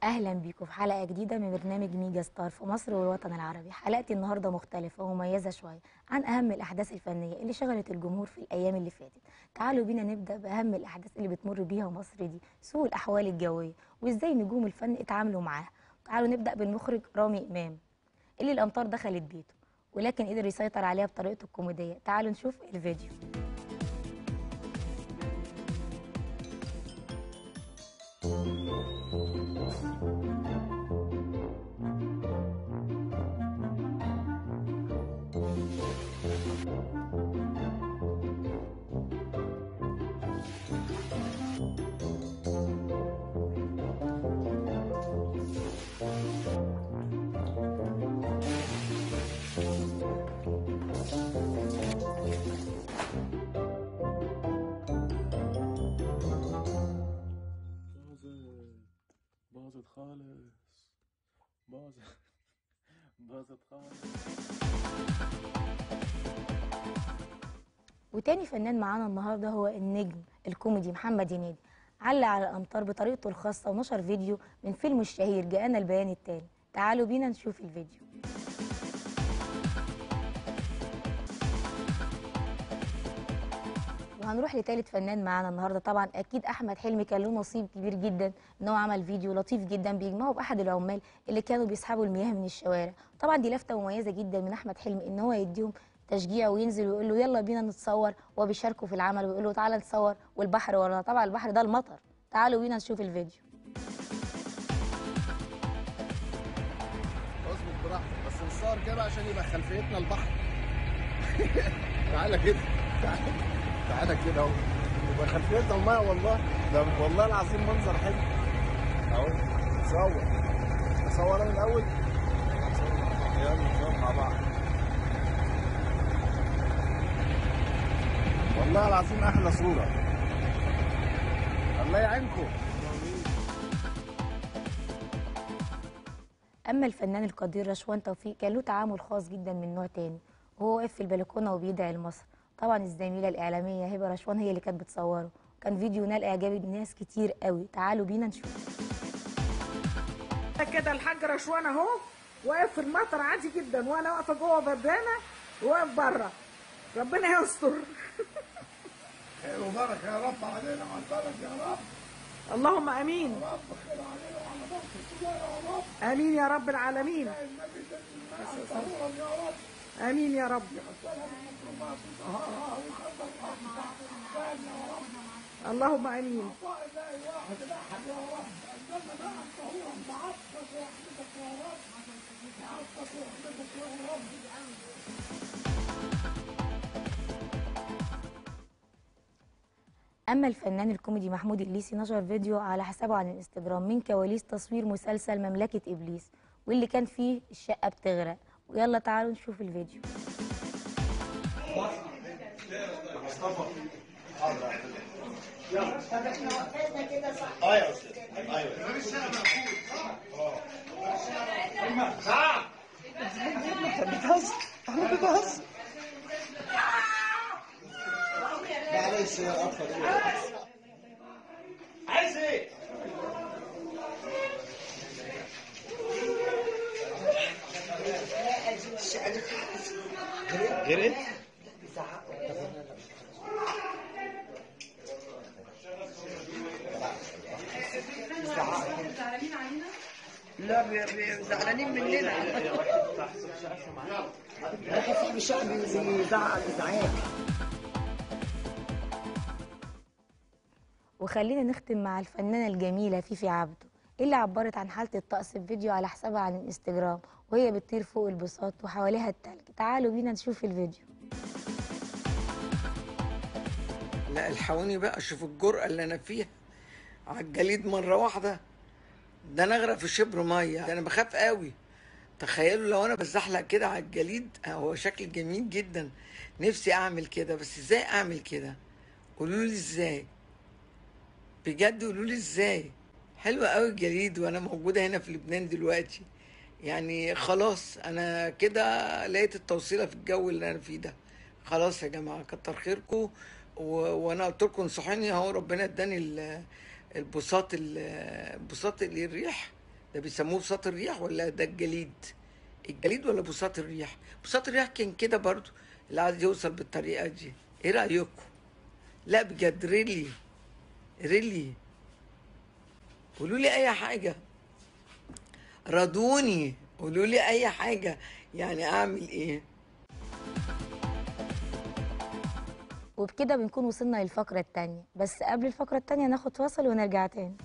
اهلا بيكم في حلقه جديده من برنامج ميجا ستار في مصر والوطن العربي حلقتي النهارده مختلفه ومميزه شويه عن اهم الاحداث الفنيه اللي شغلت الجمهور في الايام اللي فاتت تعالوا بينا نبدا باهم الاحداث اللي بتمر بيها مصر دي سوء الاحوال الجويه وازاي نجوم الفن اتعاملوا معاها تعالوا نبدا بالمخرج رامي امام اللي الامطار دخلت بيته ولكن قدر يسيطر عليها بطريقته الكوميديه تعالوا نشوف الفيديو باظت باظت خالص باظت باظت خالص وتاني فنان معانا النهارده هو النجم الكوميدي محمد هنيدي علق على الامطار بطريقته الخاصه ونشر فيديو من فيلمه الشهير جاءنا البيان التالي تعالوا بينا نشوف الفيديو وهنروح لتالت فنان معانا النهارده طبعا اكيد احمد حلمي كان له نصيب كبير جدا ان هو عمل فيديو لطيف جدا بيجمعه باحد العمال اللي كانوا بيسحبوا المياه من الشوارع طبعا دي لفته مميزه جدا من احمد حلمي ان هو يديهم تشجيع وينزل ويقول له يلا بينا نتصور وبيشاركوا في العمل ويقول له تعالى نتصور والبحر ورانا طبعا البحر ده المطر تعالوا بينا نشوف الفيديو اظبط براحتك بس نصور كده عشان يبقى خلفيتنا البحر تعالى كده تعالى تعالى كده اهو يبقى خلفيتنا الميه والله ده والله العظيم منظر حلو اهو صور اصور انا الاول يلا نصور مع بعض والله العظيم احلى صوره الله يعينكم اما الفنان القدير رشوان توفيق كان له تعامل خاص جدا من نوع تاني وهو واقف في البلكونه وبيدعي لمصر طبعا الزميله الاعلاميه هبه رشوان هي اللي كانت بتصوره كان فيديو نال اعجاب ناس كتير قوي تعالوا بينا نشوف كده الحاج رشوان اهو واقف في المطر عادي جدا وانا واقفه جوه بردانه وواقف بره ربنا يستر خير وبركه يا رب علينا وعلى البلد يا رب اللهم امين رب خير علينا وعلى مصر كلها يا رب امين يا رب العالمين النبي تسلم معاك يا رب امين يا رب اللهم امين اما الفنان الكوميدي محمود الليثي نشر فيديو على حسابه على الانستجرام من كواليس تصوير مسلسل مملكه ابليس واللي كان فيه الشقه بتغرق ويلا تعالوا نشوف الفيديو معلش يا اخ لا بي- بي- زعلانين مننا راح صاحب الشقه بيزعق ازعاج وخلينا نختم مع الفنانة الجميلة فيفي عبده اللي عبرت عن حالة الطقس في فيديو على حسابها على الانستجرام وهي بتطير فوق البساط وحواليها التلج تعالوا بينا نشوف الفيديو لا الحقوني بقى شوف الجرأة اللي انا فيها على الجليد مرة واحدة ده انا اغرق في شبر مية ده انا بخاف قوي تخيلوا لو انا بزحلق كده على الجليد هو شكل جميل جدا نفسي اعمل كده بس ازاي اعمل كده قولوا لي ازاي بجد قولوا لي ازاي حلوة قوي الجليد وانا موجودة هنا في لبنان دلوقتي يعني خلاص انا كده لقيت التوصيلة في الجو اللي انا فيه ده خلاص يا جماعة كتر خيركم و... وانا قلت لكم انصحوني اهو ربنا اداني ال- البساط ال- البساط اللي الريح ده بيسموه بساط الريح ولا ده الجليد الجليد ولا بساط الريح بساط الريح كان كده برضو اللي عايز يوصل بالطريقه دي ايه رايكم لا بجد ريلي ريلي قولوا لي اي حاجه رضوني قولوا لي اي حاجه يعني اعمل ايه وبكده بنكون وصلنا للفقرة التانية بس قبل الفقرة التانية ناخد فاصل ونرجع تاني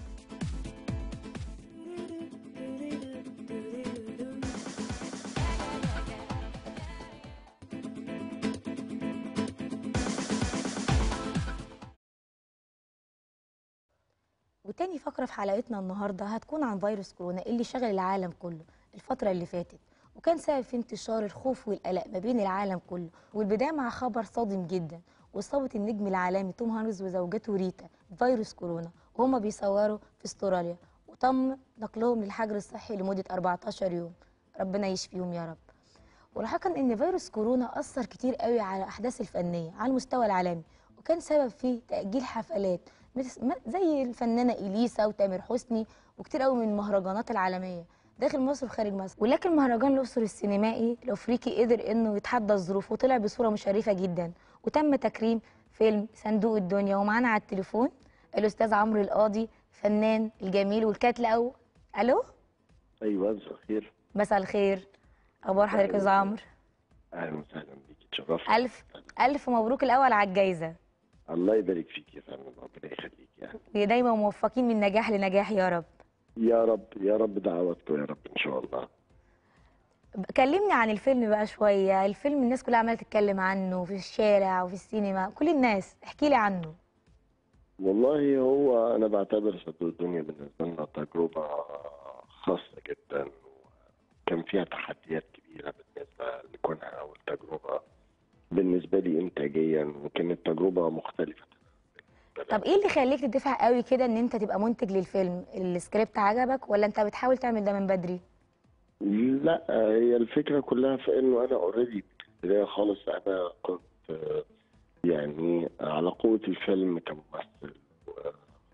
وتاني فقرة في حلقتنا النهاردة هتكون عن فيروس كورونا اللي شغل العالم كله الفترة اللي فاتت وكان سبب في انتشار الخوف والقلق ما بين العالم كله والبداية مع خبر صادم جدا وإصابة النجم العالمي توم هانكس وزوجته ريتا بفيروس كورونا وهما بيصوروا في استراليا وتم نقلهم للحجر الصحي لمدة 14 يوم ربنا يشفيهم يا رب ولاحقا ان فيروس كورونا اثر كتير قوي على الاحداث الفنيه على المستوى العالمي وكان سبب في تاجيل حفلات مثل- م- زي الفنانه اليسا وتامر حسني وكتير قوي من المهرجانات العالميه داخل مصر وخارج مصر ولكن مهرجان الاقصر السينمائي الافريقي قدر انه يتحدى الظروف وطلع بصوره مشرفه جدا وتم تكريم فيلم صندوق الدنيا ومعانا على التليفون الاستاذ عمرو القاضي فنان الجميل والكاتله او الو ايوه مساء الخير مساء الخير اخبار حضرتك يا أستاذ عمرو اهلا وسهلا بيك اتشرفت ألف ألف مبروك الأول على الجايزة الله يبارك فيك يا فندم ربنا يخليك يعني دايما موفقين من نجاح لنجاح يا رب يا رب يا رب دعواتكم يا رب ان شاء الله كلمني عن الفيلم بقى شوية الفيلم الناس كلها عمالة تتكلم عنه في الشارع وفي السينما كل الناس احكي لي عنه والله هو انا بعتبر صندوق الدنيا بالنسبه لنا تجربه خاصه جدا وكان فيها تحديات كبيره بالنسبه لكونها اول تجربه بالنسبه لي انتاجيا وكانت تجربه مختلفه طب ايه اللي خليك تدفع قوي كده ان انت تبقى منتج للفيلم السكريبت عجبك ولا انت بتحاول تعمل ده من بدري لا هي الفكرة كلها في انه انا اوريدي في البداية خالص انا كنت آه، يعني على قوة الفيلم كممثل و-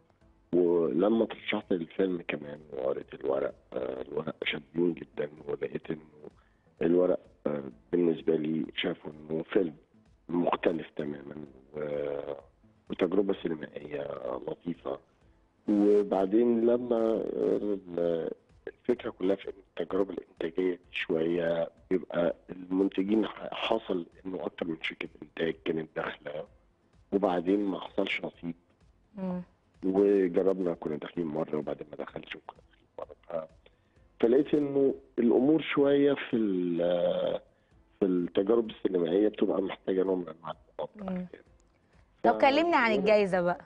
ولما ترشحت للفيلم كمان وقريت الورق آه، الورق شدني جدا ولقيت انه الورق آه، بالنسبة لي شافوا انه فيلم مختلف تماما و- وتجربة سينمائية لطيفة وبعدين لما ال- الفكره كلها في إن التجربه الانتاجيه دي شويه بيبقى المنتجين ح- حصل انه اكتر من شركه انتاج كانت داخله وبعدين ما حصلش نصيب مم. وجربنا كنا داخلين مره وبعدين ما دخلش وكنا داخلين مره ف- فلقيت انه الامور شويه في ال- في التجارب السينمائيه بتبقى محتاجه نوع من انواع المقاطعه مم. يعني. طب ف- كلمني عن الجايزة بقى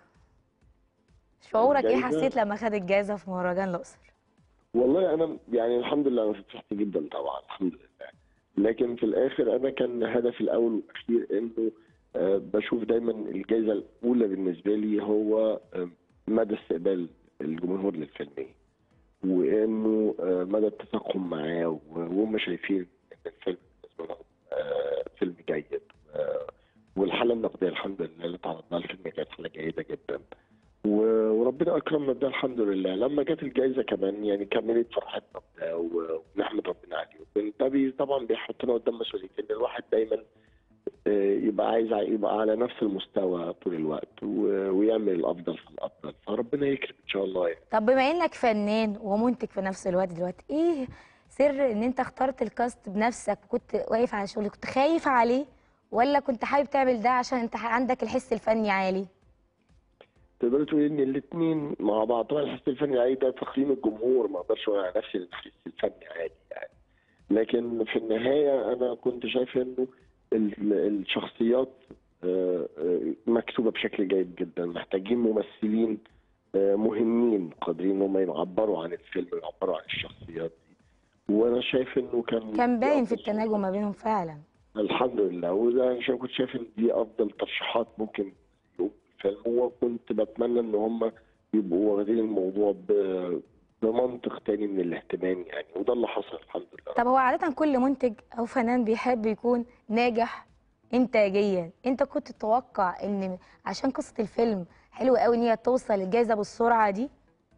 شعورك ايه الجايزة؟ حسيت لما خد الجايزة في مهرجان الأقصر والله انا يعني الحمد لله انا فرحت جدا طبعا الحمد لله لكن في الاخر انا كان هدفي الاول والاخير انه آه، بشوف دايما الجائزه الاولى بالنسبه لي هو آه، مدى استقبال الجمهور للفيلم وانه آه، مدى اتفاقهم معاه و- وهم شايفين ان الفيلم بالنسبه لهم آه، فيلم جيد آه، والحاله النقديه الحمد لله اللي تعرضنا الفيلم كانت حاله جيده جدا و- وربنا اكرمنا بده الحمد لله لما جت الجائزه كمان يعني كملت فرحتنا بده و- ونحمد ربنا عليه ده بي- طبعا بيحطنا قدام مسؤوليتين الواحد دايما آه، يبقى عايز ع- يبقى على نفس المستوى طول الوقت و- ويعمل الافضل في الافضل فربنا يكرم ان شاء الله يعني. طب بما انك فنان ومنتج في نفس الوقت دلوقتي ايه سر ان انت اخترت الكاست بنفسك وكنت واقف على شغلك كنت خايف عليه ولا كنت حابب تعمل ده عشان انت عندك الحس الفني عالي تقدر تقول ان الاثنين مع بعض طبعا الحس الفني العادي ده تقييم الجمهور ما اقدرش اقول على نفسي الحس الفني عادي يعني لكن في النهايه انا كنت شايف انه ال- الشخصيات آه، آه، مكتوبه بشكل جيد جدا محتاجين ممثلين آه، مهمين قادرين ان هم يعبروا عن الفيلم ويعبروا عن الشخصيات دي وانا شايف انه كان كان باين في دي أفضل التناغم ما بينهم فعلا الحمد لله وده عشان كنت شايف ان دي افضل ترشيحات ممكن يبقوا في الفيلم وكنت بتمنى ان هم يبقوا واخدين الموضوع ب- بمنطق تاني من الاهتمام يعني وده اللي حصل الحمد لله طب هو عادة كل منتج أو فنان بيحب يكون ناجح إنتاجيا أنت كنت تتوقع إن عشان قصة الفيلم حلوة قوي إن هي توصل للجائزة بالسرعة دي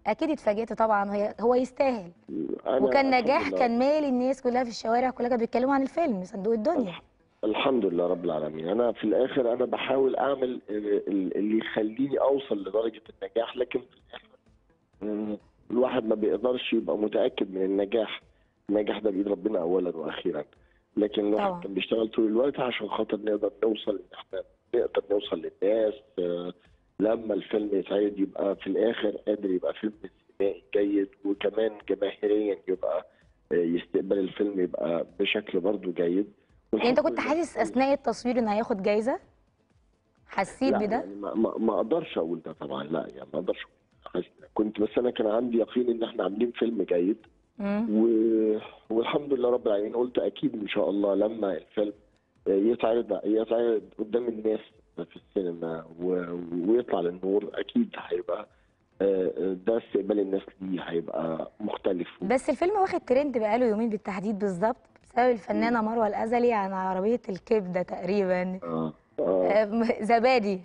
اكيد اتفاجئت طبعا هي هو يستاهل أنا وكان الحمد نجاح لله- كان مالي الناس كلها في الشوارع كلها كانوا بيتكلموا عن الفيلم صندوق الدنيا الحمد لله رب العالمين انا في الاخر انا بحاول اعمل ال- ال- اللي يخليني اوصل لدرجه النجاح لكن في الاخر مم، الواحد ما بيقدرش يبقى متاكد من النجاح النجاح ده بايد ربنا اولا واخيرا لكن الواحد طبعا. كان بيشتغل طول الوقت عشان خاطر نقدر نوصل ان احنا نقدر نوصل للناس آه، لما الفيلم يتعرض يبقى في الاخر قادر يبقى فيلم سينمائي جيد وكمان جماهيريا يبقى آه، يستقبل الفيلم يبقى بشكل برضه جيد يعني انت والحمد كنت لله. حاسس اثناء التصوير انه هياخد جايزه حسيت لا بده يعني ما, ما, ما اقدرش اقول ده طبعا لا يعني ما اقدرش أقول. حاسس- كنت بس انا كان عندي يقين ان احنا عاملين فيلم جيد مم. و... والحمد لله رب العالمين قلت اكيد ان شاء الله لما الفيلم يتعرض يتعرض قدام الناس في السينما و... ويطلع للنور اكيد هيبقى آه، ده استقبال الناس ليه هيبقى مختلف بس الفيلم واخد ترند بقاله يومين بالتحديد بالظبط بسبب الفنانه مروه الازلي عن عربيه الكبده تقريبا اه اه آه، زبادي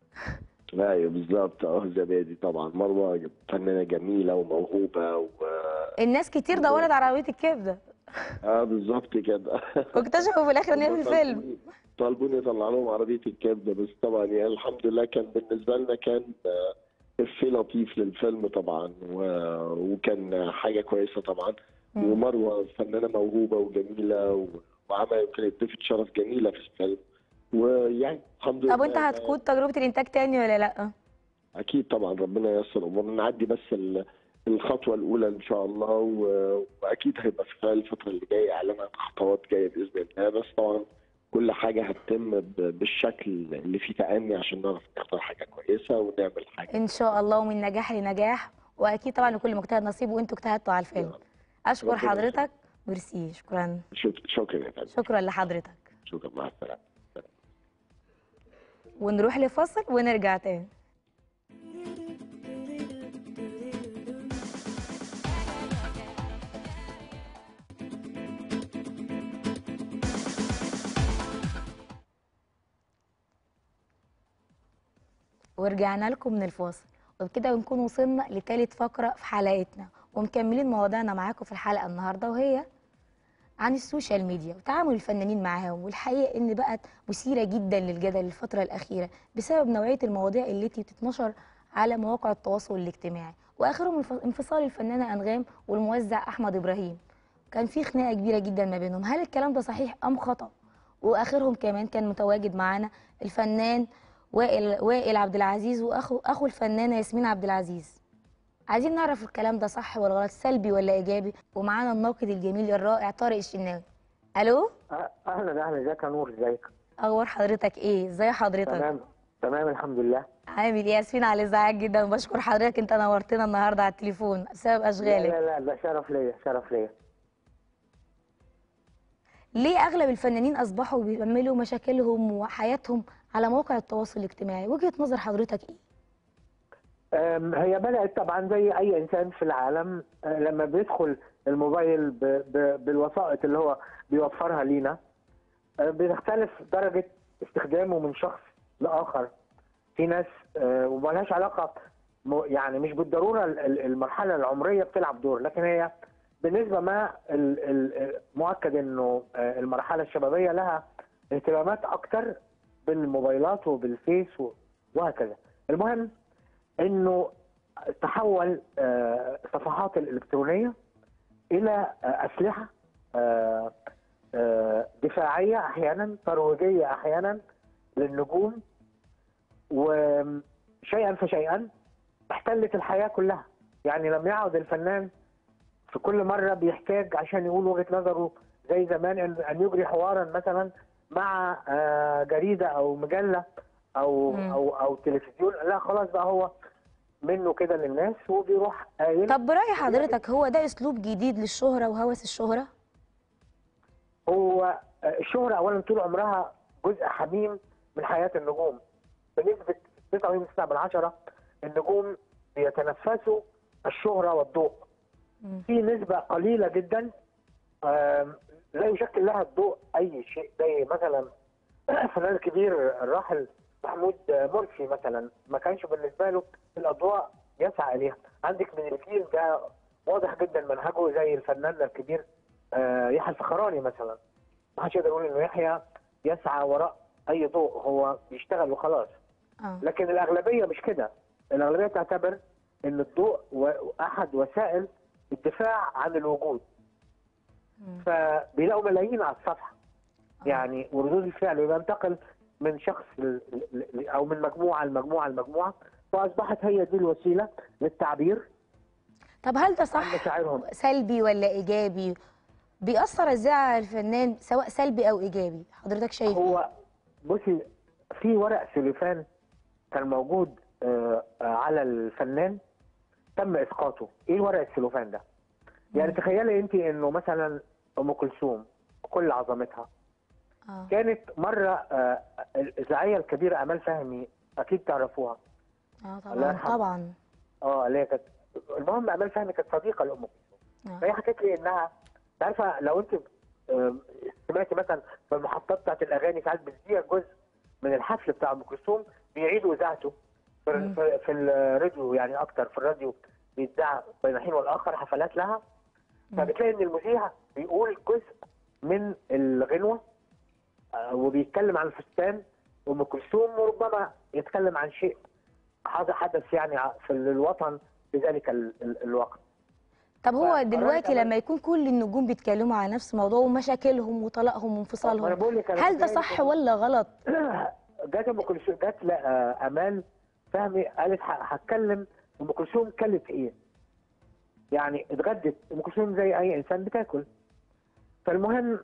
ايوه بالظبط اه زبادي طبعا مروه فنانه جميله وموهوبه و الناس كتير دورت على عربيه الكبده اه بالظبط كده واكتشفوا في الاخر ان هي في الفيلم طالبوني- طالبوني يطلع لهم عربيه الكبده بس طبعا يعني الحمد لله كان بالنسبه لنا كان آه، افيه لطيف للفيلم طبعا و- وكان حاجه كويسه طبعا مم. ومروه فنانه موهوبه وجميله و- وعملت كانت ضيفه شرف جميله في الفيلم ويعني الحمد لله طب وانت هتقود تجربه الانتاج تاني ولا لا اكيد طبعا ربنا ييسر امورنا نعدي بس ال- الخطوه الاولى ان شاء الله و- واكيد هيبقى في خلال الفتره اللي جايه اعلان عن خطوات جايه باذن الله بس طبعا كل حاجه هتتم ب- بالشكل اللي فيه تأني عشان نعرف نختار حاجه كويسه ونعمل حاجه ان شاء الله ومن نجاح لنجاح واكيد طبعا لكل مجتهد نصيب وانتوا اجتهدتوا على الفيلم اشكر ربنا حضرتك ميرسي شكرا شك- شكرا يا فندم شكرا لحضرتك شكرا مع السلامه ونروح لفاصل ونرجع تاني ورجعنا لكم من الفاصل وبكده بنكون وصلنا لتالت فقرة في حلقتنا ومكملين مواضيعنا معاكم في الحلقة النهاردة وهي عن السوشيال ميديا وتعامل الفنانين معاهم والحقيقة إن بقت مثيرة جدا للجدل الفترة الأخيرة بسبب نوعية المواضيع التي بتتنشر على مواقع التواصل الاجتماعي وآخرهم انف- انفصال الفنانة أنغام والموزع أحمد إبراهيم كان في خناقة كبيرة جدا ما بينهم هل الكلام ده صحيح أم خطأ وآخرهم كمان كان متواجد معانا الفنان وائل وائل عبد العزيز واخو اخو الفنانه ياسمين عبد العزيز عايزين نعرف الكلام ده صح ولا غلط سلبي ولا ايجابي ومعانا الناقد الجميل الرائع طارق الشناوي الو اهلا اهلا ازيك يا نور ازيك اخبار حضرتك ايه ازي حضرتك تمام تمام الحمد لله عامل ايه ياسمين على الازعاج جدا وبشكر حضرتك انت نورتنا النهارده على التليفون بسبب لا اشغالك لا لا ده شرف ليا شرف ليا ليه اغلب الفنانين اصبحوا بيعملوا مشاكلهم وحياتهم على مواقع التواصل الاجتماعي وجهه نظر حضرتك ايه أم، هي بدأت طبعا زي أي إنسان في العالم أه، لما بيدخل الموبايل ب- ب- بالوسائط اللي هو بيوفرها لينا أه، بتختلف درجة استخدامه من شخص لآخر في ناس أه، وملهاش علاقة م- يعني مش بالضرورة ال- ال- المرحلة العمرية بتلعب دور لكن هي بالنسبة ما ال- ال- مؤكد إنه أه، المرحلة الشبابية لها اهتمامات أكتر بالموبايلات وبالفيس و- وهكذا المهم انه تحول آه، الصفحات الالكترونيه الى آه، اسلحه آه، آه، دفاعيه احيانا ترويجيه احيانا للنجوم وشيئا فشيئا احتلت الحياه كلها يعني لم يعد الفنان في كل مره بيحتاج عشان يقول وجهه نظره زي زمان ان ان يجري حوارا مثلا مع آه، جريده او مجله او مم. او او تلفزيون لا خلاص بقى هو منه كده للناس وبيروح قايل طب برأي حضرتك هو ده اسلوب جديد للشهرة وهوس الشهرة هو الشهرة أولا طول عمرها جزء حميم من حياة النجوم بنسبة 99.9 النجوم بيتنفسوا الشهرة والضوء مم. في نسبة قليلة جدا آم، لا يشكل لها الضوء أي شيء زي مثلا الفنان الكبير الراحل محمود مرسي مثلا ما كانش بالنسبة له الأضواء يسعى اليها عندك من الجيل ده واضح جدا منهجه زي الفنان الكبير آه، يحيى الفخراني مثلا ما حدش يقدر يقول انه يحيى يسعى وراء اي ضوء هو بيشتغل وخلاص اه لكن الاغلبيه مش كده الاغلبيه تعتبر ان الضوء و- احد وسائل الدفاع عن الوجود مم. فبيلاقوا ملايين على الصفحه يعني وردود الفعل بينتقل من شخص ل- ل- ل- او من مجموعه لمجموعه لمجموعه فاصبحت هي دي الوسيله للتعبير طب هل ده عن صح مشاعرهم سلبي ولا ايجابي بيأثر ازاي على الفنان سواء سلبي او ايجابي حضرتك شايف هو بصي في ورق سلوفان كان موجود آه، آه، على الفنان تم اسقاطه ايه ورق السلوفان ده يعني تخيلي انت انه مثلا ام كلثوم بكل عظمتها اه كانت مره آه، الاذاعيه الكبيره امال فهمي اكيد تعرفوها اه الله طبعا يرحمه. طبعا اه اللي هي كانت المهم امال فهمي كانت صديقه لام كلثوم آه. فهي حكت لي انها أنت عارفه لو انت آم، سمعتي مثلا في المحطات بتاعت الاغاني ساعات بتذيع جزء من الحفل بتاع ام كلثوم بيعيدوا اذاعته في, مم. في, في الراديو يعني اكتر في الراديو بيتذاع بين حين والاخر حفلات لها فبتلاقي ان المذيع بيقول جزء من الغنوه آه، وبيتكلم عن الفستان ام كلثوم وربما يتكلم عن شيء حد- حدث يعني ع- في الوطن في ذلك ال- ال- الوقت طب هو فقررت دلوقتي أعمل- لما يكون كل النجوم بيتكلموا على نفس الموضوع ومشاكلهم وطلاقهم أنا وانفصالهم بقول لك أنا هل ده بتهيألي صح كده. ولا غلط جت ام كلثوم جت لا- آه، امال فهمي قالت ه- هتكلم ام كلثوم كلت ايه؟ يعني اتغدت ام كلثوم زي اي انسان بتاكل فالمهم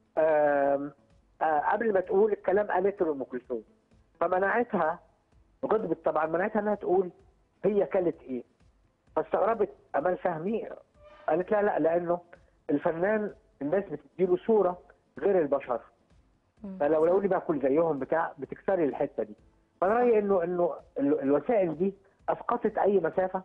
آم، آه، قبل ما تقول الكلام قالت له ام كلثوم فمنعتها غضبت طبعا منعتها انها تقول هي كلت ايه فاستغربت امال فهمي قالت لا لا لانه الفنان الناس بتديله صوره غير البشر مم. فلو لو لي باكل زيهم بتاع بتكسري الحته دي فانا رايي انه انه ال- الوسائل دي اسقطت اي مسافه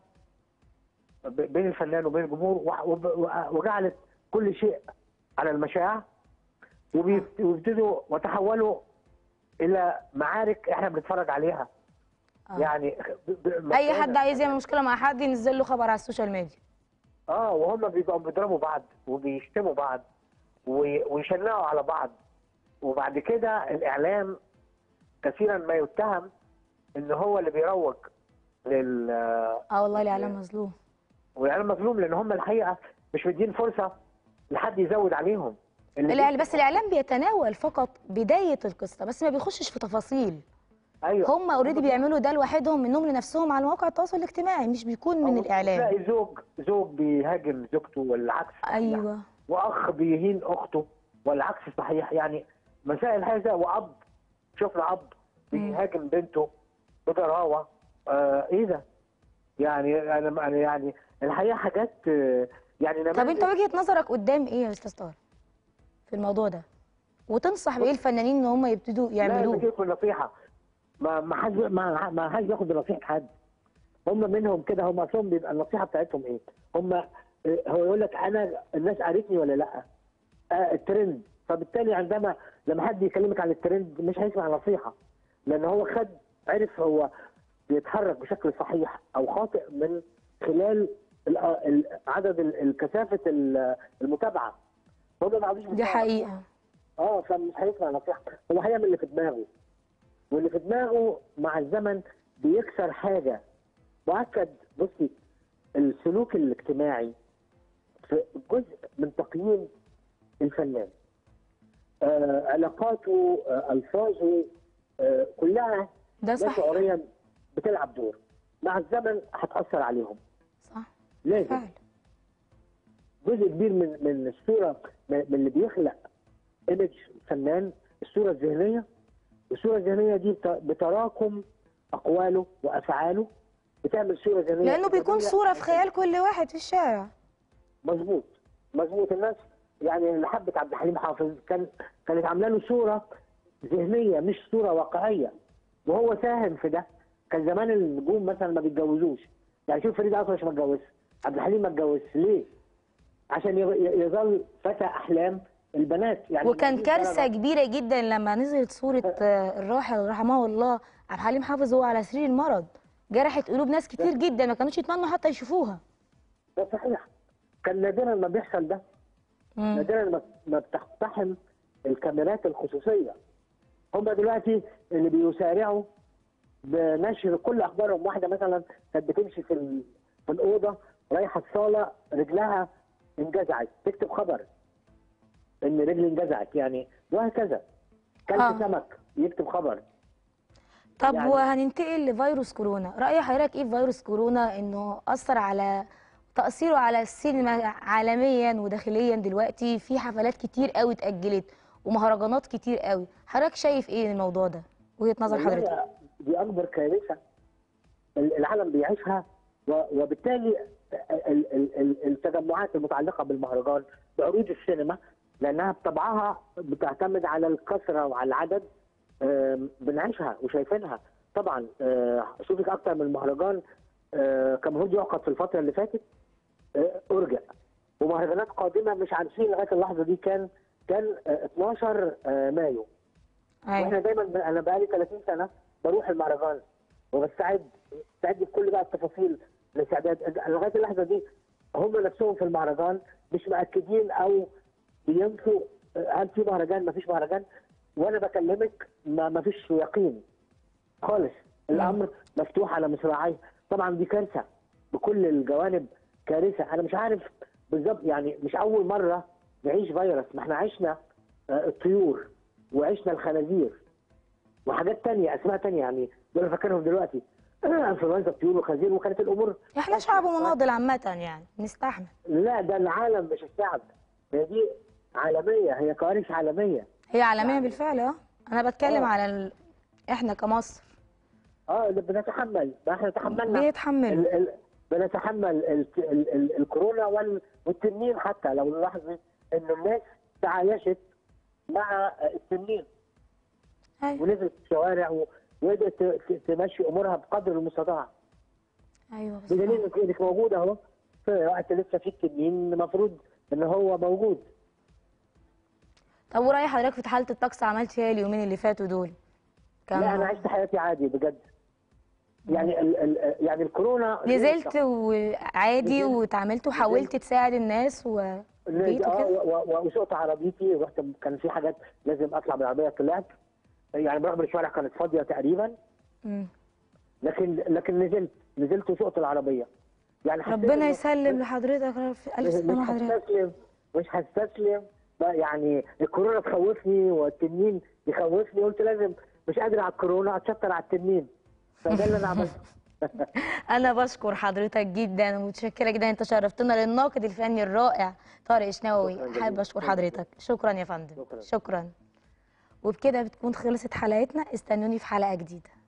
ب- بين الفنان وبين الجمهور وح- وب- وع- وجعلت كل شيء على المشاع وبيبت- وبيبتدوا وتحولوا الى معارك احنا بنتفرج عليها آه. يعني ب- ب- اي حد مكانة. عايز يعمل مشكله مع حد ينزل له خبر على السوشيال ميديا اه وهم بيبقوا بيضربوا بعض وبيشتموا بعض وي- ويشنقوا على بعض وبعد كده الاعلام كثيرا ما يتهم ان هو اللي بيروج لل اه والله الاعلام مظلوم والاعلام مظلوم لان هم الحقيقه مش مدين فرصه لحد يزود عليهم اللي الإعلام بيكتب- بس الاعلام بيتناول فقط بدايه القصه بس ما بيخشش في تفاصيل ايوه هم اوريدي بيعملوا ده لوحدهم منهم لنفسهم على مواقع التواصل الاجتماعي مش بيكون من أو الاعلام تلاقي زوج زوج بيهاجم زوجته والعكس صحيح. ايوه واخ بيهين اخته والعكس صحيح يعني مسائل هذا واب شفنا اب بيهاجم بنته بضراوه آه ايه ده؟ يعني انا أنا يعني الحقيقه حاجات آه، يعني طب انت نماذج- وجهه نظرك قدام ايه يا استاذ طارق في الموضوع ده وتنصح بايه الفنانين ان هم يبتدوا لا يعملوه بديكوا نصيحه ما ما حد ما ما حد ياخد بنصيحه حد هم منهم كده هم اصلهم بيبقى النصيحه بتاعتهم ايه؟ هم آه، هو يقول لك انا الناس قالتني ولا لا؟ آه الترند فبالتالي عندما لما حد يكلمك عن الترند مش هيسمع نصيحه لان هو خد عرف هو بيتحرك بشكل صحيح او خاطئ من خلال ال- ال- عدد ال- الكثافه ال- المتابعه هو ما عندوش دي متابعة. حقيقه اه فمش هيسمع نصيحه هو هيعمل اللي في دماغه واللي في دماغه مع الزمن بيكسر حاجه مؤكد بصي السلوك الاجتماعي في جزء من تقييم الفنان آه علاقاته آه الفاظه آه كلها ده لا صح شعوريا بتلعب دور مع الزمن هتاثر عليهم صح لازم فعلا جزء كبير من من الصوره من من اللي بيخلق ايمج فنان الصوره الذهنيه الصوره الذهنيه دي بت- بتراكم اقواله وافعاله بتعمل صوره ذهنيه لانه بيكون إيجابية. صوره في خيال كل واحد في الشارع مظبوط مظبوط الناس يعني اللي حبت عبد الحليم حافظ كان كانت عامله له صوره ذهنيه مش صوره واقعيه وهو ساهم في ده كان زمان النجوم مثلا ما بيتجوزوش يعني شوف فريد اطرش ما اتجوزش عبد الحليم ما اتجوزش ليه؟ عشان يظ- يظل فتى احلام البنات يعني وكان مفيش كارثه درجة. كبيره جدا لما نزلت صوره آه، الراحل رحمه الله عبد الحليم حافظ وهو على سرير المرض جرحت قلوب ناس كتير جدا ما كانوش يتمنوا حتى يشوفوها ده صحيح كان نادرا ما بيحصل ده مم. نادرا ما- ما بتقتحم الكاميرات الخصوصيه هم دلوقتي اللي بيسارعوا بنشر كل اخبارهم واحده مثلا كانت بتمشي في ال- في الاوضه رايحه الصاله رجلها انجزعت تكتب خبر ان رجلي انجزعت يعني وهكذا كلت آه. سمك يكتب خبر طب يعني- وهننتقل لفيروس كورونا رأي حضرتك ايه في فيروس كورونا انه أثر على تأثيره على السينما عالميا وداخليا دلوقتي في حفلات كتير قوي اتأجلت ومهرجانات كتير قوي حضرتك شايف ايه الموضوع ده وجهة نظر حضرتك والله دي اكبر كارثه العالم بيعيشها و- وبالتالي ال- ال- ال- التجمعات المتعلقه بالمهرجان بعروض السينما لانها بطبعها بتعتمد على الكثره وعلى العدد آم، بنعيشها وشايفينها طبعا آه، شوفك اكتر من مهرجان آه، كان المفروض يعقد في الفتره اللي فاتت آه، ارجع ومهرجانات قادمه مش عارفين لغايه اللحظه دي كان كان آه، 12 آه، مايو واحنا ايوه دايما ب- انا بقالي 30 سنه بروح المهرجان وبستعد بستعد بكل بقى التفاصيل الاستعداد لغايه اللحظه دي هم نفسهم في المهرجان مش مأكدين او بينفوا آه، هل في مهرجان ما فيش مهرجان وانا بكلمك ما ما فيش يقين خالص الامر مفتوح على مصراعيه طبعا دي كارثه بكل الجوانب كارثه انا مش عارف بالظبط يعني مش اول مره نعيش فيروس ما احنا عشنا آه، الطيور وعشنا الخنازير وحاجات تانية اسماء تانية يعني دول أنا فاكرهم دلوقتي انفلونزا الطيور والخنازير وكانت الامور احنا شعب مناضل عامة يعني نستحمل لا ده العالم مش الشعب هي دي عالميه هي كوارث عالميه هي عالمية بالفعل اه انا بتكلم آه. على ال... احنا كمصر اه اللي بنتحمل ما احنا تحملنا بيتحملوا ال- ال- بنتحمل ال ال ال الكورونا وال- والتنين حتى لو نلاحظ ان الناس تعايشت مع التنين ايوه ونزلت الشوارع و- وقدرت ت- ت- تمشي امورها بقدر المستطاع ايوه بس بدليل انك انك موجود اهو في وقت لسه في التنين المفروض ان هو موجود طب ورأي حضرتك في حالة الطقس عملت ايه اليومين اللي فاتوا دول كان لا انا عشت حياتي عادي بجد يعني ال ال يعني الكورونا نزلت وعادي نزلت. واتعاملت وحاولت تساعد الناس و بيت اه وكده و- و- وسقت عربيتي رحت كان في حاجات لازم اطلع بالعربيه طلعت يعني برغم الشوارع كانت فاضيه تقريبا مم. لكن لكن نزلت نزلت وسقت العربيه يعني حسيت ربنا إنه يسلم لحضرتك يا رب. الف مش سلامة حضرتك هستسلم مش هستسلم بقى يعني الكورونا تخوفني والتنين يخوفني قلت لازم مش قادر على الكورونا اتشطر على التنين فده اللي انا عملته انا بشكر حضرتك جدا ومتشكره جدا انت شرفتنا للناقد الفني الرائع طارق شناوي شكراً جزيلاً. حابب اشكر حضرتك شكرا يا فندم شكراً. شكرا وبكده بتكون خلصت حلقتنا استنوني في حلقه جديده